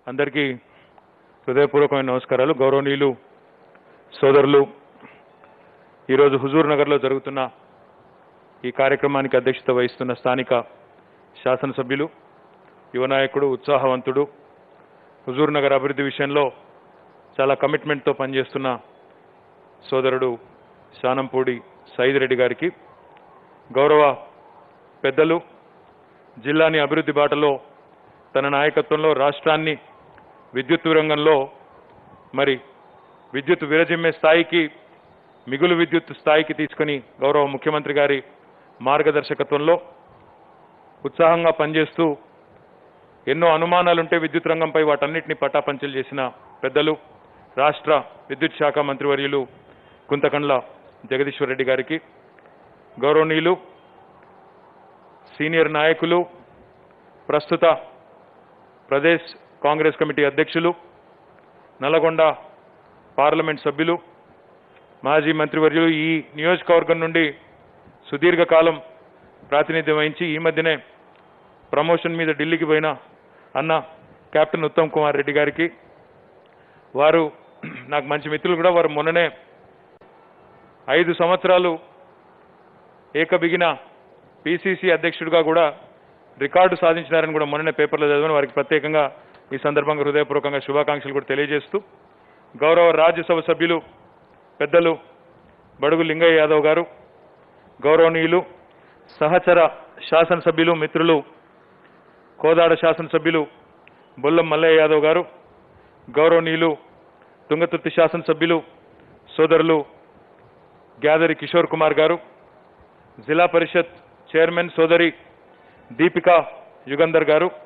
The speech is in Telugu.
అందరికీ హృదయపూర్వకమైన నమస్కారాలు గౌరవనీయులు సోదరులు ఈరోజు హుజూర్ నగర్లో జరుగుతున్న ఈ కార్యక్రమానికి అధ్యక్షత వహిస్తున్న స్థానిక శాసనసభ్యులు యువ నాయకుడు ఉత్సాహవంతుడు హుజూర్ నగర్ అభివృద్ధి విషయంలో చాలా కమిట్మెంట్తో పనిచేస్తున్న సోదరుడు శానంపూడి సైద్ రెడ్డి గారికి గౌరవ పెద్దలు జిల్లాని అభివృద్ధి బాటలో తన నాయకత్వంలో రాష్ట్రాన్ని విద్యుత్ రంగంలో మరి విద్యుత్ విరజిమ్మే స్థాయికి మిగులు విద్యుత్ స్థాయికి తీసుకొని గౌరవ ముఖ్యమంత్రి గారి మార్గదర్శకత్వంలో ఉత్సాహంగా పనిచేస్తూ ఎన్నో అనుమానాలుంటే విద్యుత్ రంగంపై వాటన్నిటిని పటాపంచలు చేసిన పెద్దలు రాష్ట్ర విద్యుత్ శాఖ మంత్రివర్యులు కుంతకండ్ల జగదీశ్వర్ రెడ్డి గారికి గౌరవనీయులు సీనియర్ నాయకులు ప్రస్తుత ప్రదేశ్ కాంగ్రెస్ కమిటీ అధ్యక్షులు నల్లగొండ పార్లమెంట్ సభ్యులు మాజీ మంత్రివర్యులు ఈ నియోజకవర్గం నుండి సుదీర్ఘకాలం ప్రాతినిధ్యం వహించి ఈ మధ్యనే ప్రమోషన్ మీద ఢిల్లీకి పోయిన అన్న కెప్టెన్ ఉత్తమ్ కుమార్ రెడ్డి గారికి వారు నాకు మంచి మిత్రులు కూడా వారు మొన్ననే ఐదు సంవత్సరాలు ఏకబిగిన పిసిసి అధ్యక్షుడిగా కూడా రికార్డు సాధించినారని కూడా మొన్ననే పేపర్లో చదివాను వారికి ప్రత్యేకంగా ఈ సందర్భంగా హృదయపూర్వకంగా శుభాకాంక్షలు కూడా తెలియజేస్తూ గౌరవ రాజ్యసభ సభ్యులు పెద్దలు బడుగు లింగయ్య యాదవ్ గారు గౌరవనీయులు సహచర శాసనసభ్యులు మిత్రులు కోదాడ శాసనసభ్యులు బొల్లం మల్లయ్య యాదవ్ గారు గౌరవనీయులు తుంగతుర్తి శాసనసభ్యులు సోదరులు గ్యాదరి కిషోర్ కుమార్ గారు జిల్లా పరిషత్ చైర్మన్ సోదరి దీపికా యుగంధర్ గారు